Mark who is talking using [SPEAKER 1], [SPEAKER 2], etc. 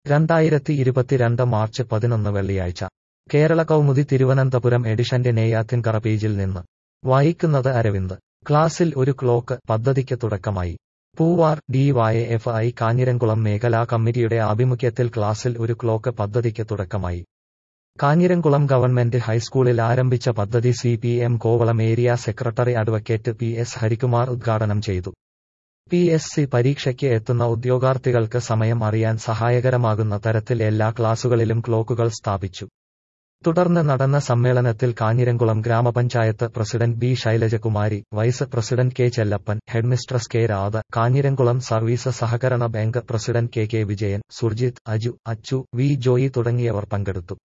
[SPEAKER 1] രണ്ടായിരത്തി ഇരുപത്തിരണ്ട് മാർച്ച് പതിനൊന്ന് വെള്ളിയാഴ്ച കേരള കൗമുദി തിരുവനന്തപുരം എഡിഷന്റെ നെയ്യാറ്റിൻകറ പേജിൽ നിന്ന് വായിക്കുന്നത് അരവിന്ദ് ക്ലാസിൽ ഒരു ക്ലോക്ക് പദ്ധതിക്ക് തുടക്കമായി പൂവാർ ഡിവൈഎഫ് ഐ കാഞ്ഞിരംകുളം മേഖലാ കമ്മിറ്റിയുടെ ആഭിമുഖ്യത്തിൽ ക്ലാസിൽ ഒരു ക്ലോക്ക് പദ്ധതിക്ക് തുടക്കമായി കാഞ്ഞിരംകുളം ഗവൺമെന്റ് ഹൈസ്കൂളിൽ ആരംഭിച്ച പദ്ധതി C P M Kovalam area secretary advocate P S Harikumar ഉദ്ഘാടനം ചെയ്തു പി എസ് സി പരീക്ഷയ്ക്ക് എത്തുന്ന ഉദ്യോഗാർത്ഥികൾക്ക് സമയം അറിയാൻ സഹായകരമാകുന്ന തരത്തിൽ എല്ലാ ക്ലാസുകളിലും ക്ലോക്കുകൾ സ്ഥാപിച്ചു തുടർന്ന് നടന്ന സമ്മേളനത്തിൽ Kanjiramkulam grama panchayat president B Shailajakumari vice president K Chellappan headmistress K Radha Kanjiramkulam service സഹകരണ bank president K K Vijayan Surjith Aju Achu V Joy തുടങ്ങിയവർ പങ്കെടുത്തു